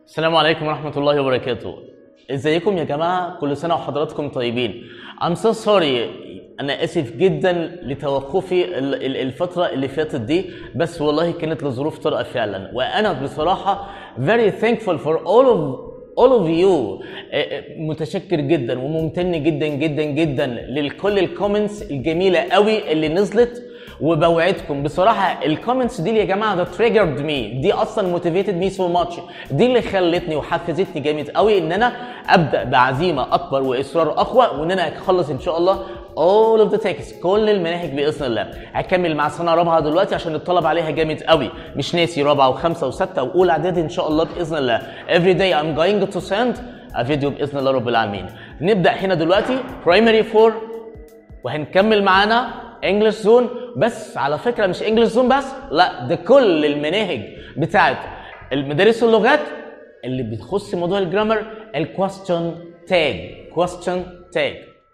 السلام عليكم ورحمة الله وبركاته ازيكم يا جماعة كل سنة وحضراتكم طيبين I'm so sorry أنا آسف جدا لتوقفي ال- ال- الفترة اللي فاتت دي بس والله كانت لظروف طارئة فعلا وأنا بصراحة very thankful for all of all of you آه، آه، متشكر جدا وممتن جدا جدا جدا لكل الكومنتس الجميلة قوي اللي نزلت وبوعدكم بصراحه الكومنتس دي يا جماعه ده تريجرد مي دي اصلا موتيفيتد مي سو ماتش دي اللي خلتني وحفزتني جامد قوي ان انا ابدا بعزيمه اكبر واصرار اقوى وان انا اخلص ان شاء الله all of the texts كل المناهج باذن الله هكمل مع سنه رابعه دلوقتي عشان الطلب عليها جامد قوي مش ناسي رابعه وخمسه وسته واولى اعدادي ان شاء الله باذن الله every day I'm going to send a فيديو باذن الله رب العالمين نبدا هنا دلوقتي primary 4 وهنكمل معانا انجلش زون بس على فكره مش انجلش زون بس لا ده كل المناهج بتاعت المدارس اللغات اللي بتخص موضوع الجرامر الكويستشن تاج كويستشن تاج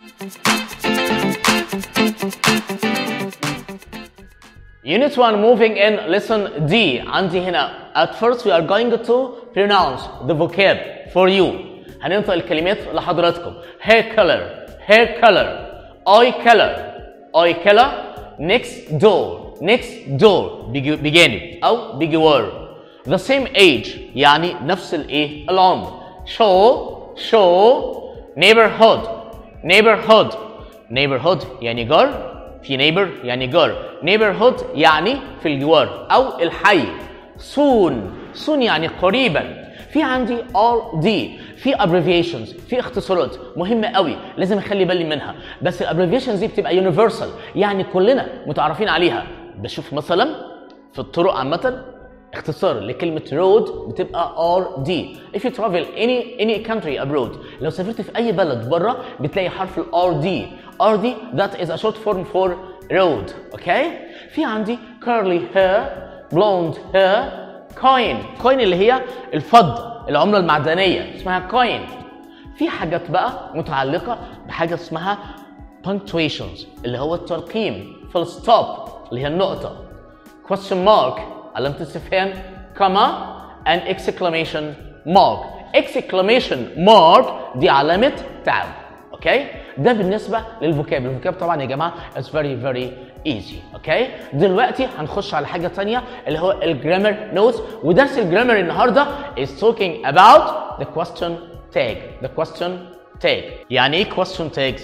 Unit 1 moving in lesson D عندي هنا at first we are going to pronounce the vocab for you هننطق الكلمات لحضراتكم hair color hair color eye color eye color next door next door بيجي- بجانب أو بجوار the same age يعني نفس الايه العمر show show neighborhood neighborhood neighborhood يعني جار في neighbor يعني جار neighborhood يعني في الجوار او الحي soon soon يعني قريبا في عندي RD في abbreviations في اختصارات مهمة قوي لازم اخلي بالي منها بس الابريفيشنز دي بتبقى universal يعني كلنا متعرفين عليها بشوف مثلا في الطرق عامة اختصار لكلمة road بتبقى RD if you travel any any country abroad لو سافرت في أي بلد بره بتلاقي حرف ال RD RD that is a short form for road اوكي في عندي curly hair blonde hair coin coin اللي هي الفضة العملة المعدنية اسمها coin في حاجات بقى متعلقة بحاجة اسمها punctuations اللي هو الترقيم full stop اللي هي النقطة question mark علامة استفهام كما and exclamation mark exclamation mark دي علامة تعب اوكي ده بالنسبة للفوكاب الفوكاب طبعا يا جماعة is very very easy اوكي دلوقتي هنخش على حاجة تانية اللي هو الجرامر نوتس ودرس الجرامر النهاردة is talking about the question tag the question tag يعني ايه question tags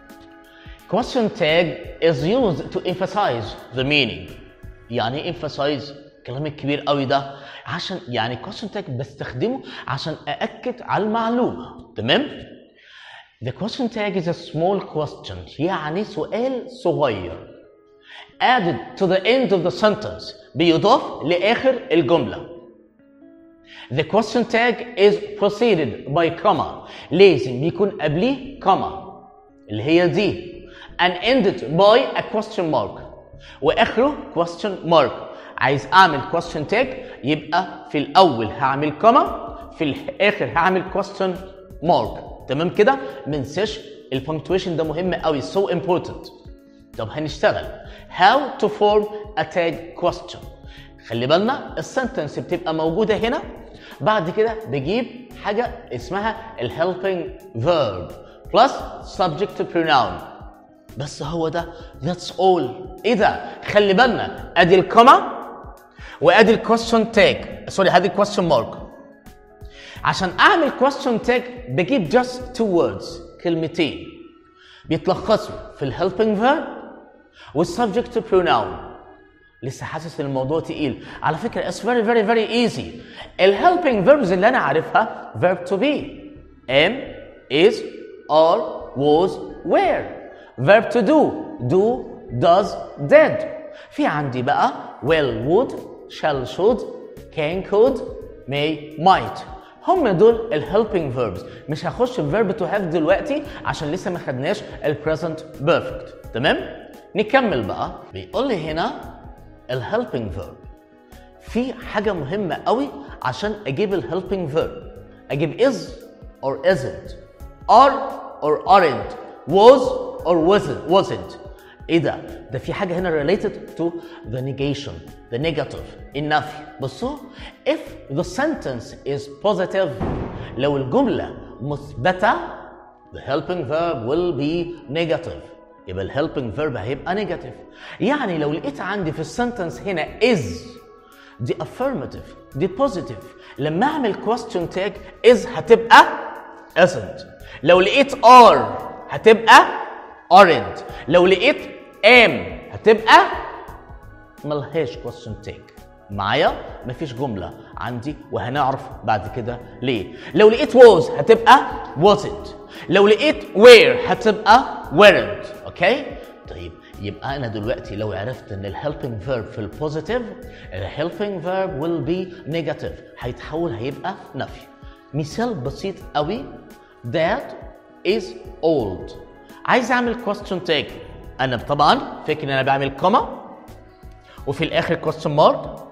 question tag is used to emphasize the meaning يعني ايه emphasize الكلام الكبير قوي ده عشان يعني question tag بستخدمه عشان أأكد على المعلومة تمام The question tag is a small question يعني سؤال صغير added to the end of the sentence بيضاف لآخر الجملة The question tag is preceded by comma لازم يكون قبليه comma اللي هي دي and ended by a question mark واخره question mark عايز اعمل question tag يبقى في الاول هعمل كوما في الاخر هعمل question mark تمام كده ما ننساش البنكتويشن ده مهم قوي so important طب هنشتغل how to form a tag question خلي بالنا السنتنس بتبقى موجوده هنا بعد كده بجيب حاجه اسمها الهيلبينج verb plus subject pronoun بس هو ده that's all ايه ده خلي بالنا ادي الكوما وادي الكويستشن تاج سوري هذه الكويستشن مارك عشان اعمل question tag بجيب just two words كلمتين بيتلخصوا في الهيلبينج verb والسبجكت pronoun لسه حاسس ان الموضوع تقيل على فكره it's very very very easy الهيلبينج verbs اللي انا عارفها verb to be am is are was were verb to do do does did في عندي بقى will would shall should can could may might هم دول الهيلبينج verbs مش هخش في verb to have دلوقتي عشان لسه ما خدناش البريزنت بيرفكت تمام نكمل بقى بيقول لي هنا الهيلبينج verb في حاجة مهمة قوي عشان أجيب الهيلبينج verb أجيب is or isn't are or aren't was or wasn't wasn't ايه ده؟ ده في حاجة هنا related to the negation, the negative, النفي. بصوا if the sentence is positive لو الجملة مثبتة the helping verb will be negative. يبقى ال helping verb هيبقى negative. يعني لو لقيت عندي في السنتنس هنا is دي affirmative دي positive لما اعمل question tag is هتبقى isn't لو لقيت are هتبقى aren't لو لقيت am هتبقى ملهاش question tag معايا مفيش جملة عندي وهنعرف بعد كده ليه لو لقيت was هتبقى wasn't لو لقيت were هتبقى weren't اوكي طيب يبقى انا دلوقتي لو عرفت ان الهيلبينج فيرب في البوزيتيف الهيلبينج فيرب will be negative هيتحول هيبقى نفي مثال بسيط قوي that is old عايز اعمل question tag انا طبعا فاكر ان انا بعمل كوما وفي الاخر question mark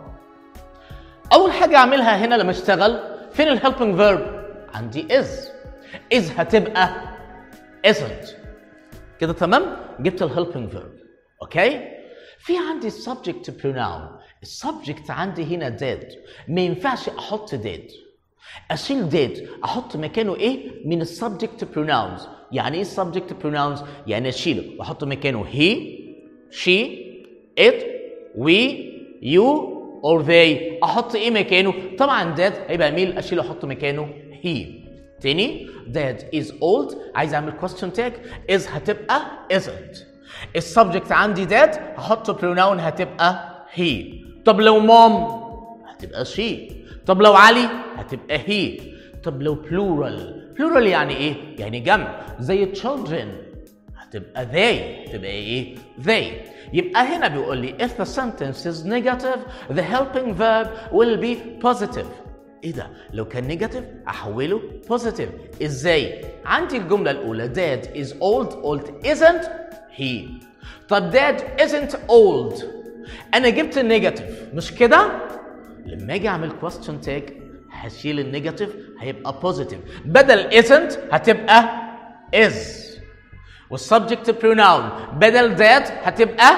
اول حاجه اعملها هنا لما اشتغل فين الهيلبينج فيرب عندي is is هتبقى isn't كده تمام جبت الهيلبينج فيرب اوكي في عندي subject pronoun السبجكت عندي هنا did ما ينفعش احط did اشيل did احط مكانه ايه من السبجكت pronouns يعني ايه subject pronouns يعني اشيله واحط مكانه he she it we you or they احط ايه مكانه طبعا dad هيبقى ميل اشيله احط مكانه he تاني dad is old عايز اعمل question tag is هتبقى isn't السبجكت عندي dad هحط pronoun هتبقى he طب لو mom هتبقى she طب لو علي هتبقى he طب لو plural plural يعني ايه يعني جمع زي children هتبقى they تبقى ايه they يبقى هنا بيقول لي if the sentence is negative the helping verb will be positive ايه ده لو كان نيجاتيف احوله بوزيتيف ازاي عندي الجمله الاولى dad is old old isn't he طب dad isn't old انا جبت النيجاتيف مش كده لما اجي اعمل question tag هشيل النيجاتيف هيبقى بوزيتيف بدل isn't هتبقى is والسبجكت pronoun بدل that هتبقى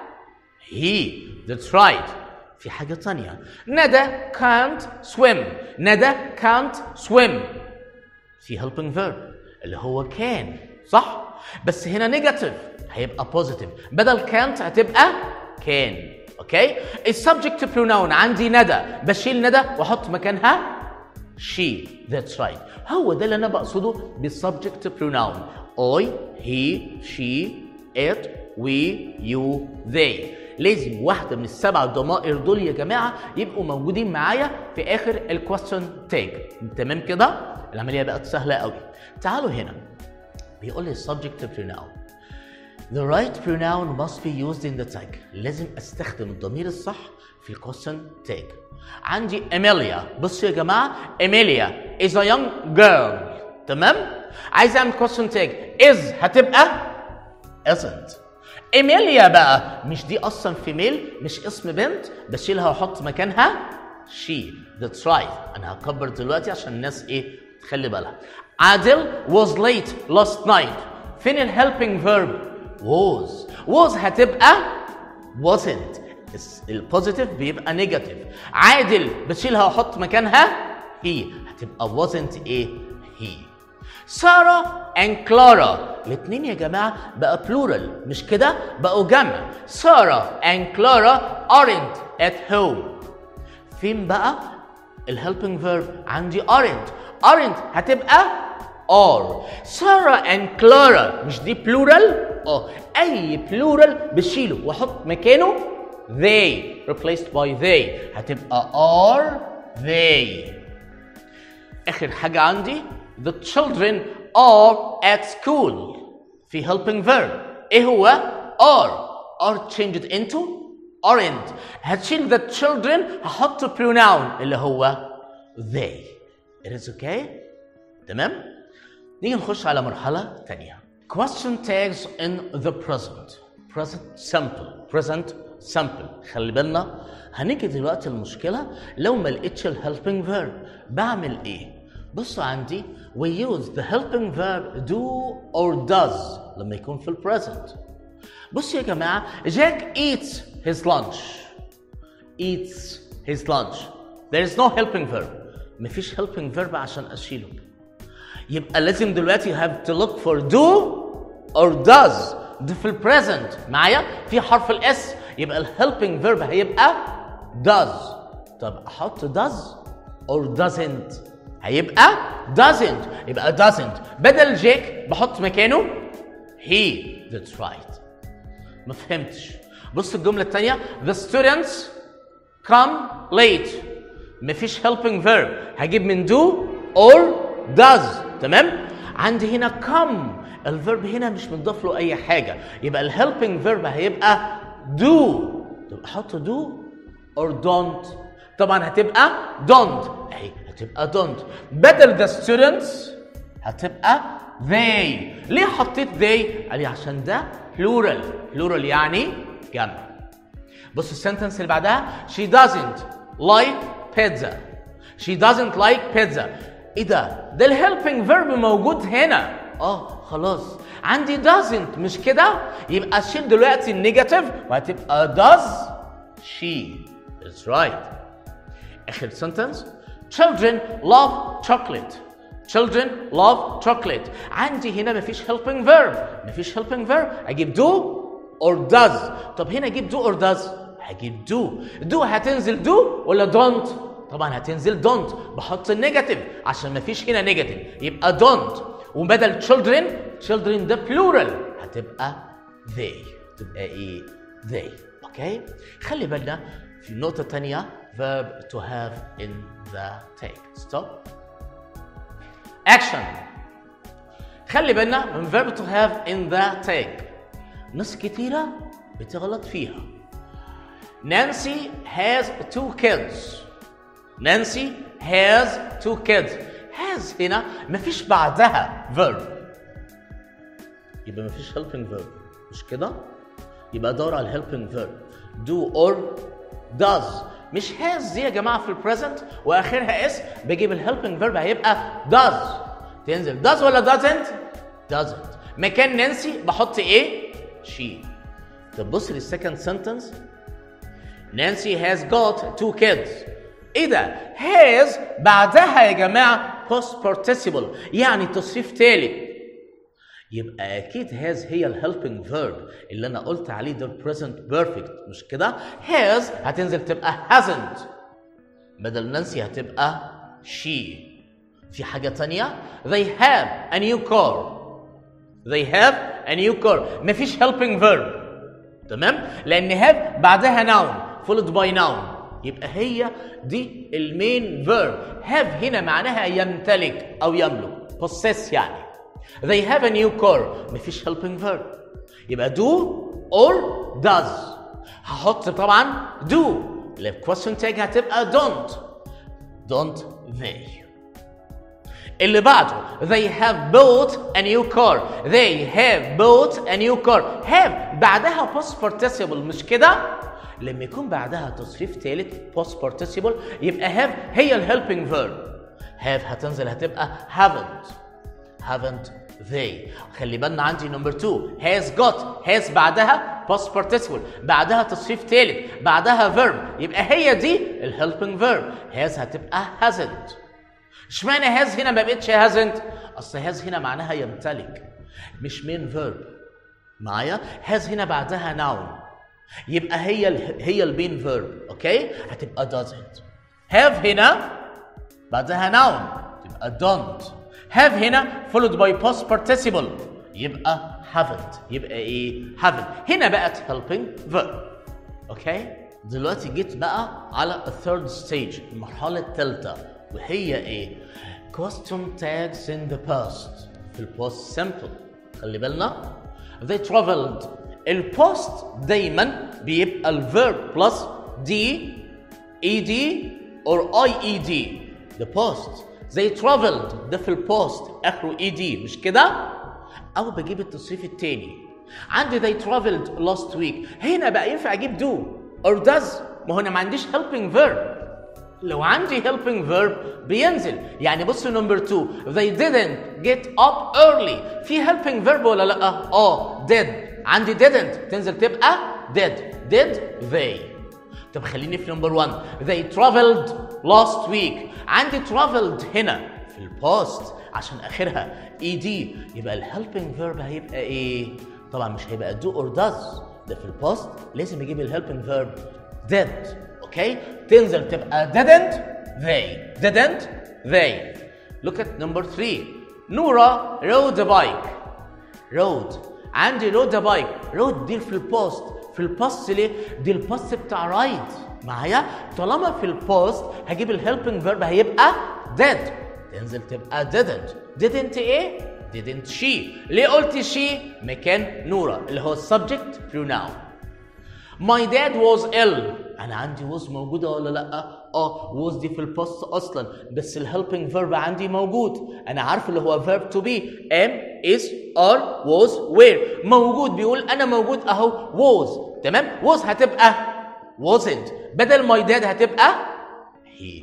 he that's right في حاجة تانية ندى can't swim ندى can't swim في helping verb اللي هو can صح بس هنا نيجاتيف هيبقى positive بدل can't هتبقى can اوكي السبجكت pronoun عندي ندى بشيل ندى واحط مكانها she that's right هو ده اللي انا بقصده بالسبجكت pronoun I he she it we you they لازم واحدة من السبع ضمائر دول يا جماعة يبقوا موجودين معايا في آخر الكويستشن تاج تمام كده؟ العملية بقت سهلة قوي تعالوا هنا بيقول لي subject pronoun The right pronoun must be used in the tag لازم استخدم الضمير الصح في الكويستشن تاج عندي إيميليا بصوا يا جماعة إيميليا is a young girl تمام؟ عايز اعمل كويستشن تاج is هتبقى isn't ايميليا بقى مش دي اصلا فيميل مش اسم بنت بشيلها واحط مكانها she that's right انا هكبر دلوقتي عشان الناس ايه تخلي بالها عادل was late last night فين الهيلبينج فيرب was was هتبقى wasn't البوزيتيف بيبقى نيجاتيف عادل بشيلها واحط مكانها he هتبقى wasn't ايه he سارة and كلارا الاثنين يا جماعة بقى plural مش كده بقوا جمع سارة and كلارا aren't at home فين بقى الهيلبينج فيرب عندي aren't aren't هتبقى are سارة and كلارا مش دي plural اه اي plural بشيله واحط مكانه they replaced by they هتبقى are they اخر حاجة عندي the children are at school في helping verb ايه هو are are changed into aren't هتشيل the children هحط pronoun اللي هو they it is okay تمام نيجي نخش على مرحلة تانية question tags in the present present simple present simple خلي بالنا هنيجي دلوقتي المشكلة لو ما لقيتش الهيلبينج فيرب بعمل ايه بصوا عندي we use the helping verb do or does لما يكون في البريزنت بصوا يا جماعه جاك eats his lunch eats his lunch there is no helping verb مفيش helping verb عشان اشيله يبقى لازم دلوقتي you have to look for do or does ده في البريزنت معايا في حرف الاس يبقى الهيلبنج فيرب هيبقى does طب احط does or doesn't هيبقى doesn't يبقى doesn't بدل جيك بحط مكانه he that's right ما فهمتش بص الجملة الثانية the students come late مفيش helping verb هجيب من do or does تمام عندي هنا come الفيرب هنا مش متضاف له اي حاجه يبقى الهيلبنج فيرب هيبقى do طب احط do or don't طبعا هتبقى don't اهي هتبقى don't بدل the students هتبقى they ليه حطيت they قال لي عشان ده plural plural يعني جمع بص السنتنس اللي بعدها she doesn't like pizza she doesn't like pizza ايه ده ده الهيلبنج فيرب موجود هنا اه خلاص عندي doesn't مش كده يبقى اشيل دلوقتي النيجاتيف وهتبقى does she is right اخر sentence children love chocolate children love chocolate عندي هنا مفيش helping verb مفيش helping verb اجيب do or does طب هنا اجيب do or does هجيب do do هتنزل do ولا don't طبعا هتنزل don't بحط النيجاتيف عشان مفيش هنا نيجاتيف يبقى don't وبدل children children ده plural هتبقى they تبقى ايه they اوكي خلي بالنا في نقطة تانية verb to have in the take stop action خلي بالنا من verb to have in the take ناس كتيرة بتغلط فيها Nancy has two kids Nancy has two kids has هنا مفيش بعدها verb يبقى مفيش helping verb مش كده؟ يبقى دور على helping verb do or does مش has دي يا جماعه في البريزنت واخرها اس بجيب الهيلبنج فيرب هيبقى does تنزل does ولا doesn't؟ doesn't مكان نانسي بحط ايه؟ she طب بص للسكند سنتنس نانسي has got two kids ايه ده؟ has بعدها يا جماعه post participle يعني تصريف ثالث يبقى اكيد has هي الهيلبنج فيرب اللي انا قلت عليه ده present perfect مش كده؟ has هتنزل تبقى hasn't بدل نانسي هتبقى she في حاجة تانية they have a new car they have a new car مفيش helping verb تمام؟ لأن have بعدها noun followed by noun يبقى هي دي المين فيرب have هنا معناها يمتلك او يملك possess يعني they have a new car مفيش helping verb يبقى do or does هحط طبعا do الكويستشن تاج هتبقى don't don't they اللي بعده they have bought a new car they have bought a new car have بعدها post participle مش كده لما يكون بعدها تصريف ثالث post participle يبقى have هي الهيلبنج verb have هتنزل هتبقى haven't haven't they خلي بالنا عندي نمبر 2 has got has بعدها past participle بعدها تصريف ثالث بعدها verb يبقى هي دي الهيلبنج verb has هتبقى hasn't اشمعنى has هنا ما بقتش hasn't اصل has هنا معناها يمتلك مش مين verb معايا has هنا بعدها noun يبقى هي ال هي المين فيرب اوكي هتبقى doesn't have هنا بعدها noun تبقى don't have هنا followed by past participle يبقى haven't يبقى ايه haven't هنا بقت helping verb اوكي دلوقتي جيت بقى على الثيرد ستيج المرحله الثالثه وهي ايه question tags in the past في البوست simple خلي بالنا they traveled البوست دايما بيبقى الفيرب بلس دي اي دي اور اي اي دي the post they traveled ده في البوست اخره اي دي مش كده او بجيب التصريف التاني عندي they traveled last week هنا بقى ينفع اجيب do or does ما هو انا ما عنديش helping verb لو عندي helping verb بينزل يعني بص نمبر 2 they didn't get up early في helping verb ولا لا اه did عندي didn't تنزل تبقى did did they طب خليني في نمبر 1 they traveled last week عندي traveled هنا في الباست عشان اخرها ed يبقى الهيلبنج فيرب هيبقى ايه طبعا مش هيبقى do or does ده في الباست لازم يجيب الهيلبنج فيرب did اوكي تنزل تبقى didn't they didn't they look at number 3 نورا rode a bike rode عندي rode a bike rode دي في البوست في الباست ليه دي الباست بتاع رايد معايا طالما في البوست هجيب الهيلبنج فيرب هيبقى did تنزل تبقى didn't didn't ايه didn't she ليه قلت she مكان نورا اللي هو subject pronoun My dad was ill انا عندي was موجوده ولا لا اه was دي في الباست اصلا بس الهيلبنج فيرب عندي موجود انا عارف اللي هو verb to be am is are was were موجود بيقول انا موجود اهو was تمام was هتبقى wasn't بدل my dad هتبقى he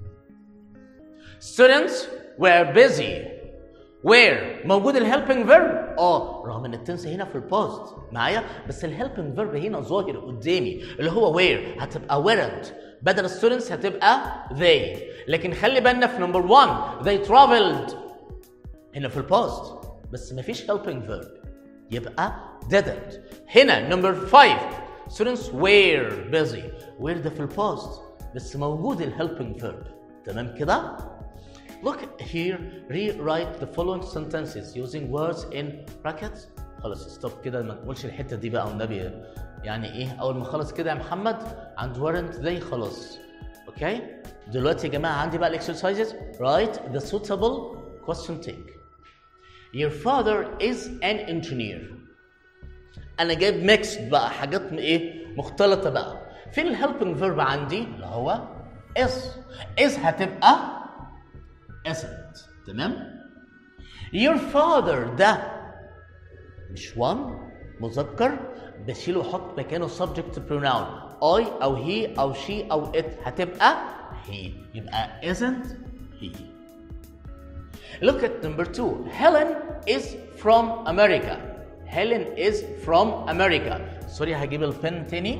students were busy where موجود الهيلبنج فيرب اه رغم ان التنس هنا في الباست معايا بس الهيلبنج فيرب هنا ظاهر قدامي اللي هو where هتبقى weren't بدل students هتبقى they لكن خلي بالنا في نمبر 1 they traveled هنا في الباست بس مفيش helping verb يبقى didn't هنا نمبر 5 students were busy were ده في الباست بس موجود الهيلبنج verb تمام كده Look here, rewrite the following sentences using words in brackets. خلاص ستوب كده ما نقولش الحتة دي بقى والنبي يعني ايه أول ما خلص كده يا محمد عند weren't they خلاص. اوكي؟ دلوقتي يا جماعة عندي بقى الاكسرسايزز. Write the suitable question take. Your father is an engineer. أنا جايب ميكسد بقى حاجات م- ايه؟ مختلطة بقى. فين الهيلبنج فيرب عندي؟ اللي هو is. is هتبقى isn't تمام your father ده مش one مذكر بشيله واحط مكانه subject pronoun I او he او she او it هتبقى he يبقى isn't he look at number two Helen is from America Helen is from America سوري هجيب البن تاني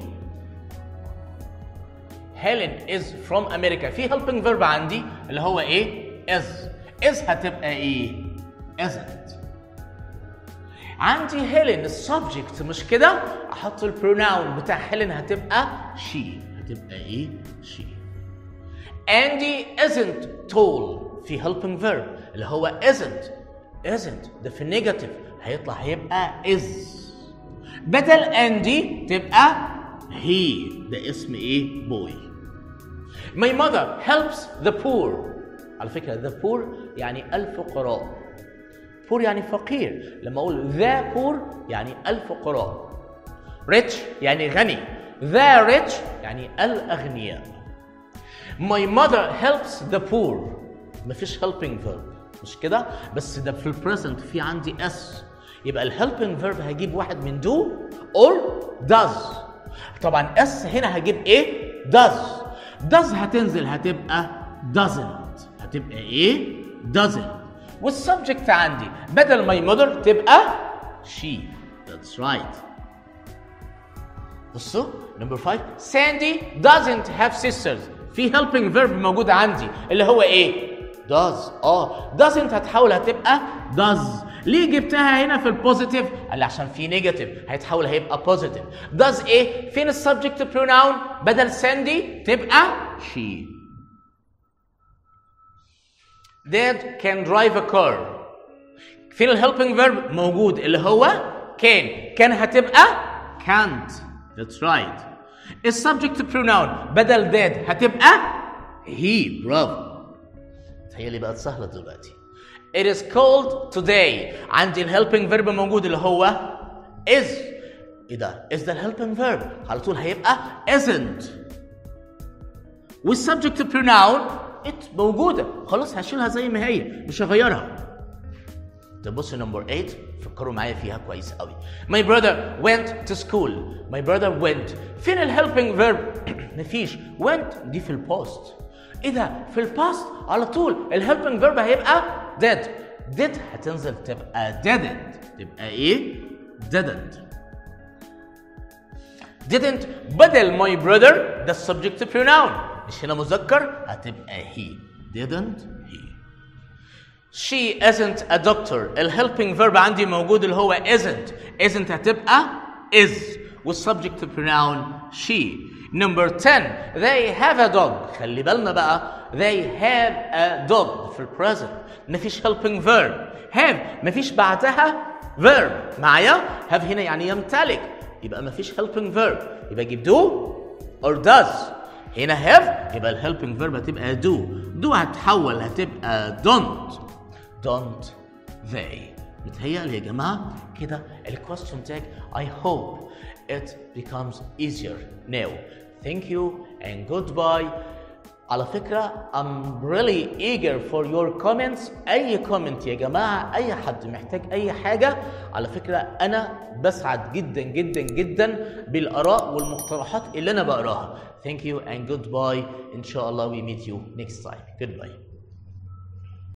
Helen is from America في helping verb عندي اللي هو ايه is is هتبقى ايه isn't عندي هيلين السبجكت مش كده احط البروناون بتاع هيلين هتبقى she هتبقى ايه she Andy isn't tall في helping verb اللي هو isn't isn't ده في النيجاتيف هيطلع هيبقى is بدل أندي تبقى he ده اسم ايه boy My mother helps the poor على فكرة the poor يعني الفقراء poor يعني فقير لما أقول the poor يعني الفقراء rich يعني غني the rich يعني الأغنياء My mother helps the poor مفيش helping verb مش كده بس ده في البريزنت في عندي s يبقى الهيلبنج فيرب هجيب واحد من do or does طبعا s هنا هجيب ايه does does هتنزل هتبقى doesn't هتبقى ايه doesn't والسبجكت عندي بدل my mother تبقى she that's right بصوا نمبر 5 ساندي doesn't have sisters في helping verb موجود عندي اللي هو ايه does اه doesn't هتحول هتبقى does ليه جبتها هنا في البوزيتيف قال لي عشان في نيجاتيف هيتحول هيبقى بوزيتيف does ايه فين السبجكت pronoun بدل ساندي تبقى she dad can drive a car فين الهيلبنج فيرب موجود اللي هو can كان هتبقى can't that's right السبجكت pronoun بدل did هتبقى he برافو تهيألي بقت سهلة دلوقتي It is cold today عندي الهيلبنج فيرب موجود اللي هو is ايه ده؟ is ده الهيلبنج فيرب على طول هيبقى isn't والسبجكت pronoun it موجودة خلاص هشيلها زي ما هي مش هغيرها طب بص نمبر 8 فكروا معايا فيها كويس قوي My brother went to school My brother went فين الهيلبنج فيرب مفيش went دي في البوست ايه ده في الباست على طول الهيلبنج فيرب هيبقى did did هتنزل تبقى didn't تبقى ايه didn't didn't بدل my brother ده subject pronoun مش هنا مذكر هتبقى he didn't he she isn't a doctor ال helping verb عندي موجود اللي هو isn't isn't هتبقى is والسبجكت pronoun she number 10 they have a dog خلي بالنا بقى they have a dog في البريزنت مفيش helping verb have مفيش بعدها verb معايا have هنا يعني يمتلك يبقى مفيش helping verb يبقى اجيب do or does هنا have يبقى ال helping verb هتبقى do do هتحول هتبقى don't don't they متهيألي يا جماعة كده ال question tag I hope it becomes easier now thank you and goodbye على فكرة I'm really eager for your comments أي comment يا جماعة أي حد محتاج أي حاجة على فكرة أنا بسعد جدا جدا جدا بالآراء والمقترحات اللي أنا بقراها Thank you and goodbye إن شاء الله we meet you next time Goodbye